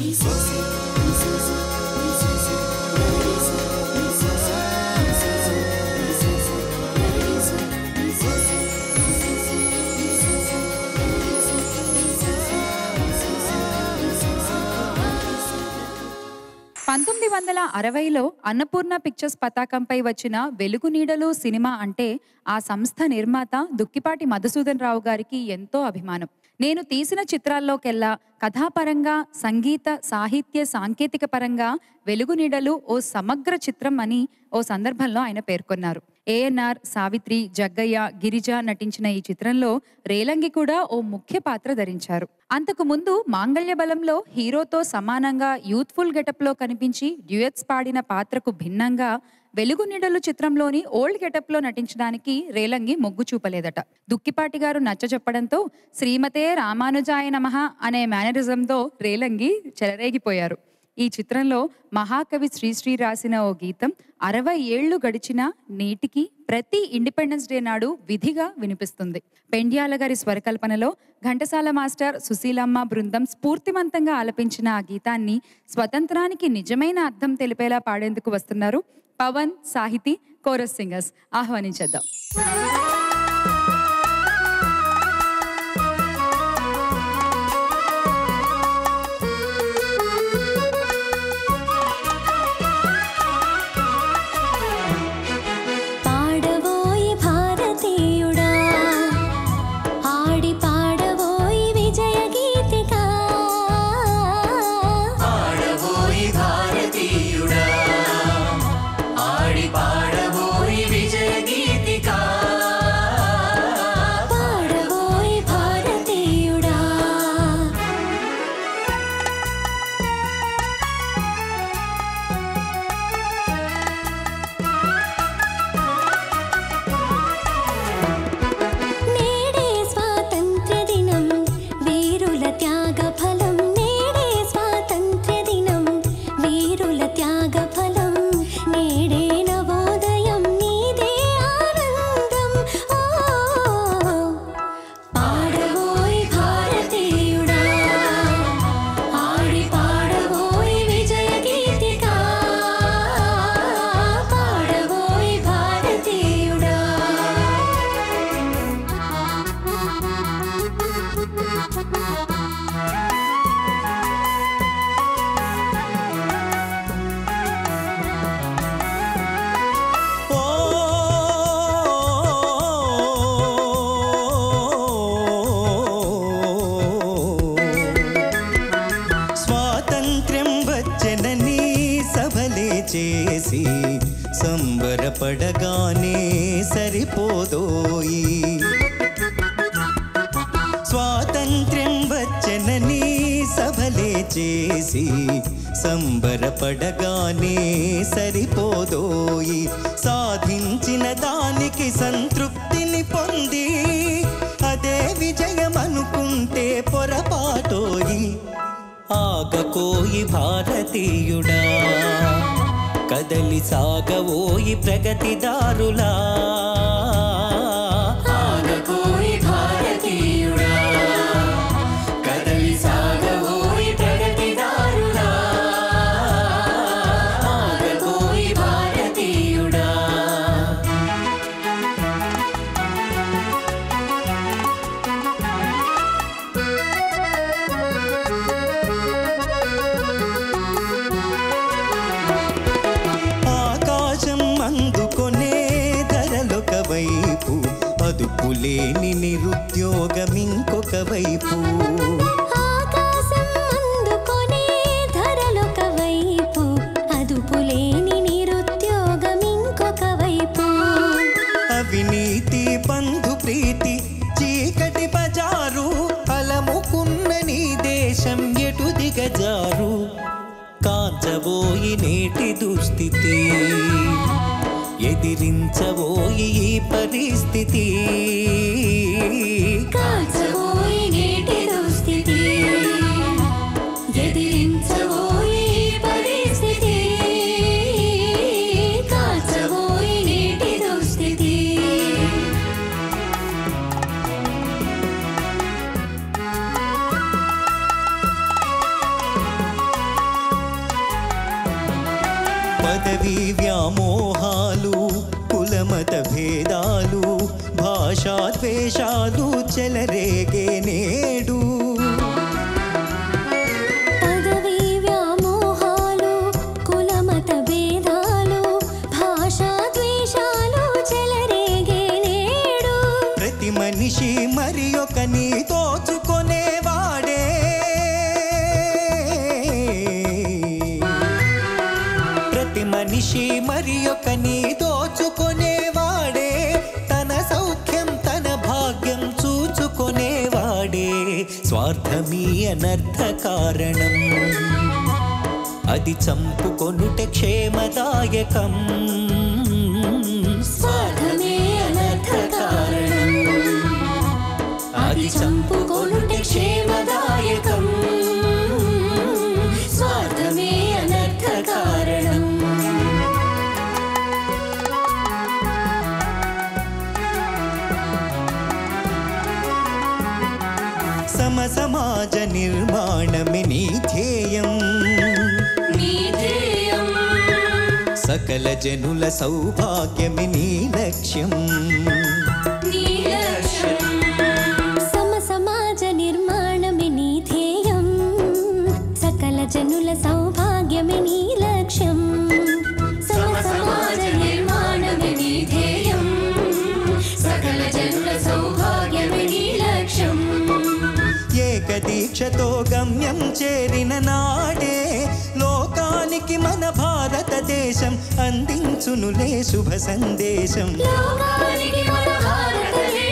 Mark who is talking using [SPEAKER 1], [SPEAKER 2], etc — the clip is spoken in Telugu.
[SPEAKER 1] పంతొమ్మిది వందల అరవైలో అన్నపూర్ణ పిక్చర్స్ పతాకంపై వచ్చిన వెలుగు నీడలు సినిమా అంటే ఆ సంస్థ నిర్మాత దుక్కిపాటి మధుసూదన్ రావు గారికి ఎంతో అభిమానం నేను తీసిన చిత్రాల్లోకెల్లా కథాపరంగా సంగీత సాహిత్య సాంకేతిక పరంగా వెలుగు నీడలు ఓ సమగ్ర చిత్రం అని ఓ సందర్భంలో ఆయన పేర్కొన్నారు ఏఎన్ఆర్ సావిత్రి జగ్గయ్య గిరిజ నటించిన ఈ చిత్రంలో రేలంగి కూడా ఓ ముఖ్య పాత్ర ధరించారు అంతకు ముందు మాంగళ్య బలంలో హీరోతో సమానంగా యూత్ఫుల్ గెటప్లో కనిపించి డ్యూయట్స్ పాడిన పాత్రకు భిన్నంగా వెలుగు నీడలు చిత్రంలోని ఓల్డ్ గెటప్లో నటించడానికి రేలంగి మొగ్గు చూపలేదట దుక్కిపాటి గారు నచ్చజెప్పడంతో శ్రీమతే రామానుజాయ నమః అనే మేనరిజంతో రేలంగి చెలరేగిపోయారు ఈ చిత్రంలో మహాకవి శ్రీశ్రీ రాసిన ఓ గీతం అరవై ఏళ్లు గడిచిన నేటికి ప్రతి ఇండిపెండెన్స్ డే నాడు విధిగా వినిపిస్తుంది పెండ్యాల గారి స్వరకల్పనలో ఘంటసాల మాస్టర్ సుశీలమ్మ బృందం స్ఫూర్తివంతంగా ఆలపించిన ఆ గీతాన్ని స్వతంత్రానికి నిజమైన అర్థం తెలిపేలా పాడేందుకు వస్తున్నారు పవన్ సాహితీ కోరస్ సింగర్స్ ఆహ్వానించేద్దాం
[SPEAKER 2] పాడవోయి భారతీయుడా ఆడి పాడవోయి విజయ గీతిక
[SPEAKER 3] పాడబోయి భారతీయుడా ఆడి పాడబోయి విజయ గీతిక
[SPEAKER 2] పాడవోయి భారతీయుడా నేడే స్వాతంత్ర్య దినం వీరుల త్యాగ ఫలం నేడే స్వాతంత్ర్య దినం వీరుల త్యాగ ఫలం నేడే నవోదయం నీదే ఆనందం ఓ పాడవోయ్ భారతీయుడా ఆడి పాడవోయ్ విజయ గీతిక పాడవోయ్ భారతీయుడా
[SPEAKER 3] ఓ స్వాతంత్ర్యం వచ్చనని సభలే చేసి సంబరపడగానే సరిపోదోయి స్వాతంత్ర్యం వచ్చనని సభలే చేసి సంబరపడగానే సరిపోదోయి సాధించిన దానికి సంతృప్తిని పొంది అదే విజయం అనుకుంటే పొరపాటోయి ఆగకోయి భారతీయుడా కదలి సాగవోయి ప్రగతిదారులా ఆగకోయి భారతీయుడా కదలి సాగవోయి ప్రగతిదారులా ఆగకోయి భారతీయుడా ఆకాశం అందుకొనే ధరలొక వైపు అదుపులేని నిరుద్యోగం ఇంకొక వైపు
[SPEAKER 2] ఆకాశం అందుకొనే ధరలొక వైపు అదుపులేని నిరుద్యోగం ఇంకొక వైపు
[SPEAKER 3] అవినీతి బంధు ప్రీతి చీకటి బజారు అలముకున్న నీ దేశం ఎటు దిగజారు కాంచబోయి నేటి దుస్థితి ఎదిరించబోయి ఈ పరిస్థితి
[SPEAKER 2] కాచబోయి నేటి దుస్థితి ఎదిరించబోయి పరిస్థితి కాచబోయి నేటి దుస్థితి
[SPEAKER 3] ఓ భాషాద్వేషాలు చెలరేగే నేడు
[SPEAKER 2] పదవీ వ్యామోహాలు కులమత భేదాలు భాషా ద్వేషాలు చెలరేగే నేడు
[SPEAKER 3] ప్రతి మనిషి మరి ఒకని దోచుకొనేవాడే ప్రతి మనిషి మరి ఒకని దోచుకొనేవాడే తన సౌఖ్యం తన భాగ్యం చూచుకొనేవాడే స్వార్థమీ అనర్థ కారణం అది చంపుకొనుట క్షేమదాయకం
[SPEAKER 2] స్వార్థమే అనర్థ కారణం అది చంపుకొనుట క్షేమదాయకం స్వార్థమే అనర్థ కారణం
[SPEAKER 3] సమ సమాజ నిర్మాణమే నీ ధ్యేయం
[SPEAKER 2] నీ ధ్యేయం
[SPEAKER 3] సకల జనుల సౌభాగ్యమే నీ లక్ష్యం
[SPEAKER 2] నీ లక్ష్యం సమ సమాజ నిర్మాణమే నీ ధ్యేయం సకల జనుల సౌభాగ్యమే నీ లక్ష్యం సమ సమాజ నిర్మాణమే నీ ధ్యేయం సకల జనుల సౌభాగ్యమే నీ లక్ష్యం
[SPEAKER 3] ఏక దీక్షతో గమ్యం చేరిన నాడే లోకానికి మన భారతదేశం అందించునులే శుభ సందేశం
[SPEAKER 2] లోకానికి మన భారతదేశం